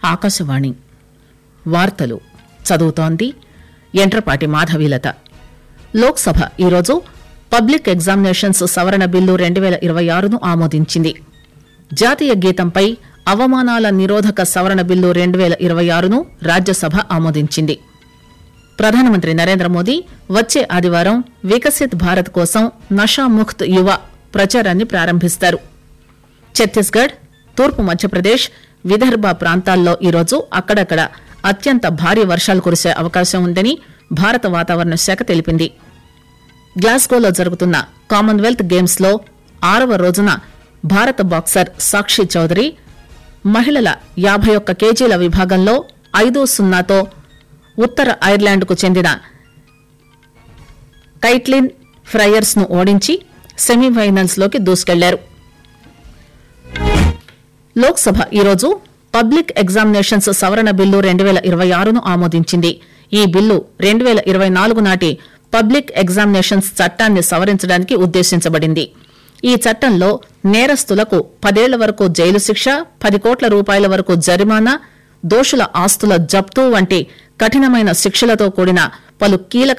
ఆకాశవాణి వార్తలు చదువుతోంది ఎంట్రపాటి మాధవీలత లోక్సభ ఈరోజు పబ్లిక్ ఎగ్జామినేషన్స్ సవరణ బిల్లు రెండు పేల ఇరవై ఆరును ఆమోదించింది జాతీయ గీతంపై అవమానాల నిరోధక సవరణ బిల్లు రెండు పేల ఇరవై ఆరును రాజ్యసభ ఆమోదించింది ప్రధానమంత్రి నరేంద్ర మోదీ వచ్చే ఆదివారం వికసిత్ భారత్ కోసం నషాముక్త్ యువ ప్రచారాన్ని ప్రారంభిస్తారు ఛత్తీస్గఢ్ తూర్పు మధ్యప్రదేశ్ విదర్భ ప్రాంతాల్లో ఈరోజు అక్కడక్కడ అత్యంత భారీ వర్షాలు కురిసే అవకాశం ఉందని భారత వాతావరణ శాఖ తెలిపింది గ్లాస్గోలో జరుగుతున్న కామన్వెల్త్ గేమ్స్ లో ఆరవ రోజున భారత బాక్సర్ సాక్షి చౌదరి మహిళల యాభై ఒక్క కేజీల విభాగంలో ఐదు సున్నాతో ఉత్తర ఐర్లాండ్ కు చెందిన కైట్లిన్ ఫ్రయర్స్ ను ఓడించి సెమీఫైనల్స్ లోకి దూసుకెళ్లారు లోక్సభ ఈరోజు పబ్లిక్ ఎగ్జామినేషన్స్ సవరణ బిల్లు రెండు పేల ఇరవై ఆరును ఆమోదించింది ఈ బిల్లు రెండు పేల ఇరవై నాలుగు నాటి పబ్లిక్ ఎగ్జామినేషన్స్ చట్టాన్ని సవరించడానికి ఉద్దేశించబడింది ఈ చట్టంలో నేరస్తులకు పదేళ్ల వరకు జైలు శిక్ష పది కోట్ల రూపాయల వరకు జరిమానా దోషుల ఆస్తుల జప్తు వంటి కఠినమైన శిక్షలతో కూడిన పలు కీలక